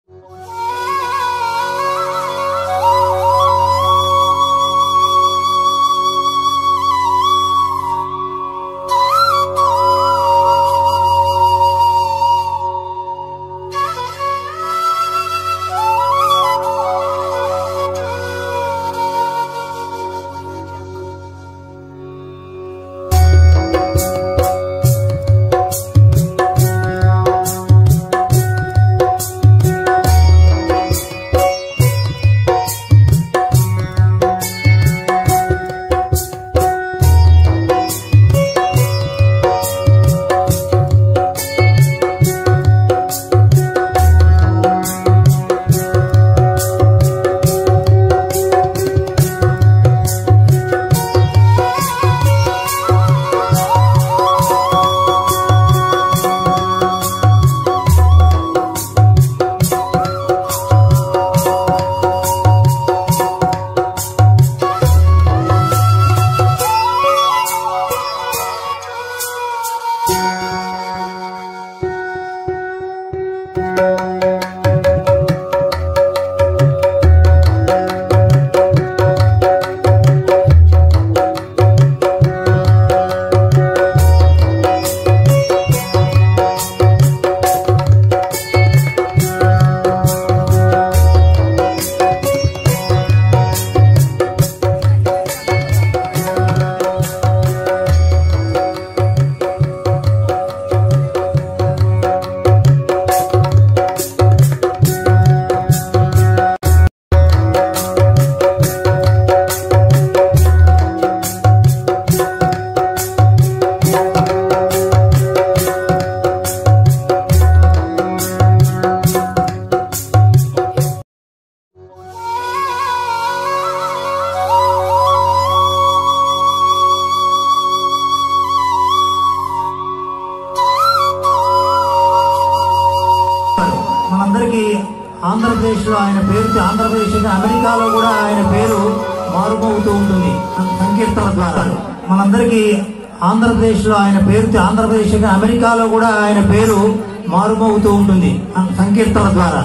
మనందరికీ ఆంధ్రప్రదేశ్ లో ఆయన పేరుకి ఆంధ్రప్రదేశ్ కి అమెరికాలో కూడా ఆయన పేరు మారుమోగుతూ ఉంటుంది సంకీర్తన ద్వారా మనందరికీ ఆంధ్రప్రదేశ్ లో ఆయన పేరుకి ఆంధ్రప్రదేశ్ కి అమెరికాలో కూడా ఆయన పేరు మారుమోగుతూ ఉంటుంది సంకీర్తన ద్వారా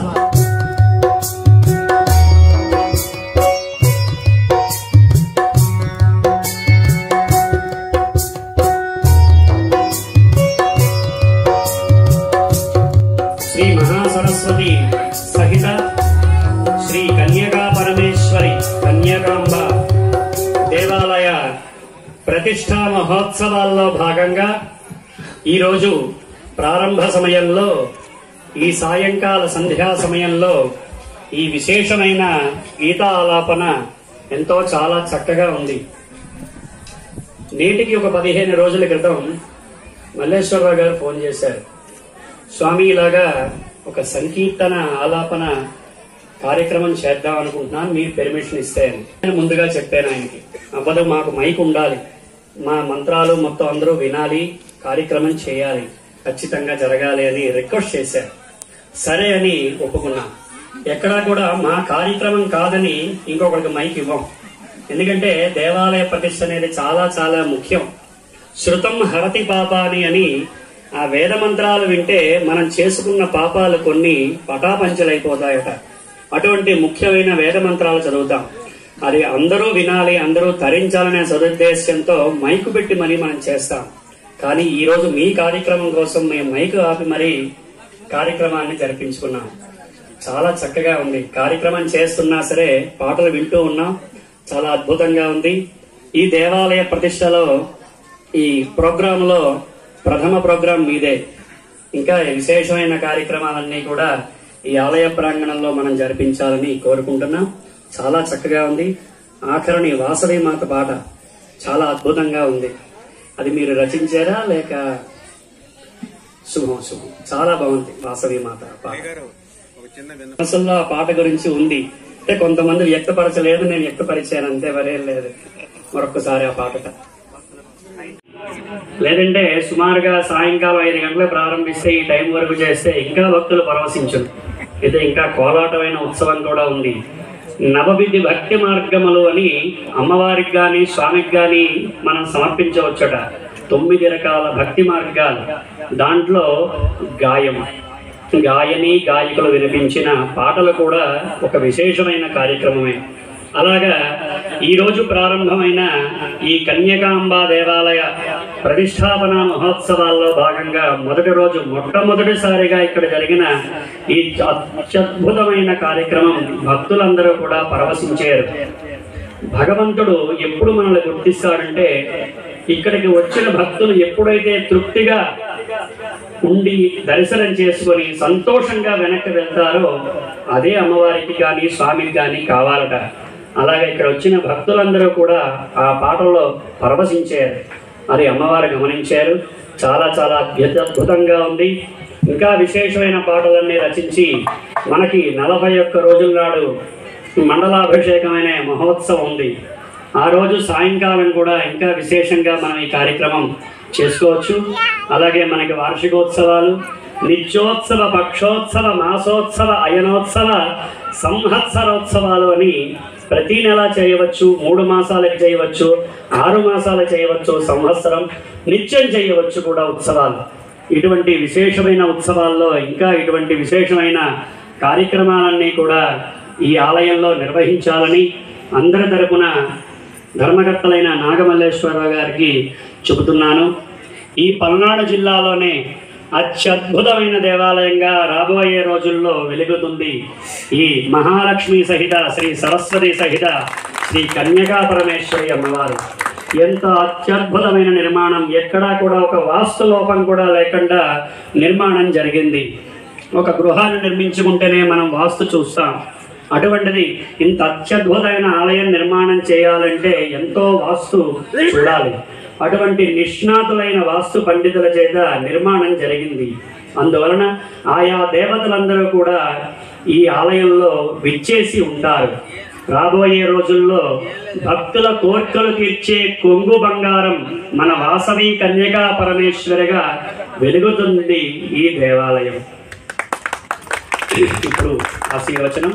శ్రీ మహాసరస్వతి సహిత శ్రీ కన్యకా పరమేశ్వరి కన్యకాంబ దేవాలయ ప్రతిష్టా మహోత్సవాల్లో భాగంగా ఈరోజు ప్రారంభ సమయంలో ఈ సాయంకాల సంధ్యా సమయంలో ఈ విశేషమైన గీతా ఆలాపన ఎంతో చాలా చక్కగా ఉంది నేటికి ఒక పదిహేను రోజుల క్రితం మల్లేశ్వరరావు గారు ఫోన్ చేశారు స్వామి ఇలాగా ఒక సంకీర్తన ఆలాపన కార్యక్రమం చేద్దాం అనుకుంటున్నాను మీరు పెర్మిషన్ ఇస్తే అని నేను ముందుగా చెప్పాను ఆయనకి అవ్వదు మాకు మైక్ ఉండాలి మా మంత్రాలు మొత్తం అందరూ వినాలి కార్యక్రమం చేయాలి ఖచ్చితంగా జరగాలి అని రిక్వెస్ట్ చేశారు సరే అని ఒప్పుకున్నాం ఎక్కడా కూడా మా కార్యక్రమం కాదని ఇంకొకరికి మైక్ ఇవ్వం ఎందుకంటే దేవాలయ ప్రతిష్ట అనేది చాలా చాలా ముఖ్యం శృతం హరతి పాపాని అని ఆ వేద మంత్రాలు వింటే మనం చేసుకున్న పాపాలు కొన్ని పటాపంచలైపోతాయట అటువంటి ముఖ్యమైన వేద మంత్రాలు చదువుతాం అది అందరూ వినాలి అందరూ తరించాలనే సదుద్దేశంతో మైకు పెట్టి మరీ మనం చేస్తాం కానీ ఈ రోజు మీ కార్యక్రమం కోసం మేము మైకు ఆపి మరీ కార్యక్రమాన్ని జరిపించుకున్నాం చాలా చక్కగా ఉంది కార్యక్రమం చేస్తున్నా సరే పాటలు వింటూ ఉన్నాం చాలా అద్భుతంగా ఉంది ఈ దేవాలయ ప్రతిష్టలో ఈ ప్రోగ్రామ్ లో ప్రథమ ప్రోగ్రాం మీదే ఇంకా విశేషమైన కార్యక్రమాలన్నీ కూడా ఈ ఆలయ ప్రాంగణంలో మనం జరిపించాలని కోరుకుంటున్నాం చాలా చక్కగా ఉంది ఆఖరిని వాసవి మాత పాట చాలా అద్భుతంగా ఉంది అది మీరు రచించారా లేక శుభం శుభం చాలా బాగుంది వాసవి మాత పాట మనసుల్లో ఆ పాట గురించి ఉంది అంటే కొంతమంది వ్యక్తపరచలేదు నేను వ్యక్తపరిచాను అంతే వరేం లేదు మరొకసారి ఆ పాటట లేదంటే సుమారుగా సాయంకాలం ఐదు గంటలకు ప్రారంభిస్తే ఈ టైం వరకు చేస్తే ఇంకా భక్తులు పరవశించరు అయితే ఇంకా కోలాటమైన ఉత్సవం కూడా ఉంది నవవిధి భక్తి మార్గములు అని అమ్మవారికి గాని స్వామికి గాని మనం సమర్పించవచ్చట తొమ్మిది రకాల భక్తి మార్గాలు దాంట్లో గాయం గాయని గాయకులు వినిపించిన పాటలు కూడా ఒక విశేషమైన కార్యక్రమమే అలాగా ఈరోజు ప్రారంభమైన ఈ కన్యకాంబ దేవాలయ ప్రతిష్టాపన మహోత్సవాల్లో భాగంగా మొదటి రోజు మొట్టమొదటిసారిగా ఇక్కడ జరిగిన ఈ అత్యద్భుతమైన కార్యక్రమం భక్తులందరూ కూడా పరవశించారు భగవంతుడు ఎప్పుడు మనల్ని గుర్తిస్తాడంటే ఇక్కడికి వచ్చిన భక్తులు ఎప్పుడైతే తృప్తిగా ఉండి దర్శనం చేసుకొని సంతోషంగా వెనక్కి వెళ్తారో అదే అమ్మవారికి కానీ స్వామికి కానీ కావాలట అలాగే ఇక్కడ వచ్చిన భక్తులందరూ కూడా ఆ పాటల్లో పరవశించారు అది అమ్మవారు గమనించారు చాలా చాలా అద్భుతంగా ఉంది ఇంకా విశేషమైన పాటలన్నీ రచించి మనకి నలభై ఒక్క రోజుల నాడు మండలాభిషేకమైన మహోత్సవం ఉంది ఆ రోజు సాయంకాలం కూడా ఇంకా విశేషంగా మనం ఈ కార్యక్రమం చేసుకోవచ్చు అలాగే మనకి వార్షికోత్సవాలు నిత్యోత్సవ పక్షోత్సవ మాసోత్సవ అయనోత్సవ సంవత్సరోత్సవాలు అని ప్రతి నెల చేయవచ్చు మూడు మాసాలకు చేయవచ్చు ఆరు మాసాలకు చేయవచ్చు సంవత్సరం నిత్యం చేయవచ్చు కూడా ఉత్సవాలు ఇటువంటి విశేషమైన ఉత్సవాల్లో ఇంకా ఇటువంటి విశేషమైన కార్యక్రమాలన్నీ కూడా ఈ ఆలయంలో నిర్వహించాలని అందరి తరపున ధర్మకర్తలైన నాగమల్లేశ్వరరావు గారికి చెబుతున్నాను ఈ పల్నాడు జిల్లాలోనే అత్యద్భుతమైన దేవాలయంగా రాబోయే రోజుల్లో వెలుగుతుంది ఈ మహాలక్ష్మి సహిత శ్రీ సరస్వతి సహిత శ్రీ కన్యకా పరమేశ్వరి అమ్మవారు ఎంత అత్యద్భుతమైన నిర్మాణం ఎక్కడా కూడా ఒక వాస్తు లోపం కూడా లేకుండా నిర్మాణం జరిగింది ఒక గృహాన్ని నిర్మించుకుంటేనే మనం వాస్తు చూస్తాం అటువంటిది ఇంత అత్యద్భుతమైన ఆలయం నిర్మాణం చేయాలంటే ఎంతో వాస్తు చూడాలి అటువంటి నిష్ణాతులైన వాస్తు పండితుల చేత నిర్మాణం జరిగింది అందువలన ఆయా దేవతలందరూ కూడా ఈ ఆలయంలో విచ్చేసి ఉంటారు రాబోయే రోజుల్లో భక్తుల కోర్కెలు తీర్చే కొంగు బంగారం మన వాసవి కన్యకా పరమేశ్వరిగా వెలుగుతుంది ఈ దేవాలయం ఇప్పుడు ఆశీర్వచనం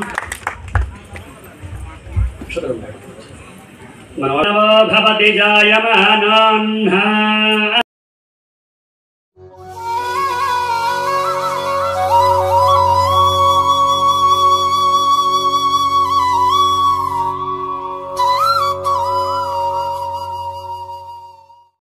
మన భవతి జాయమానా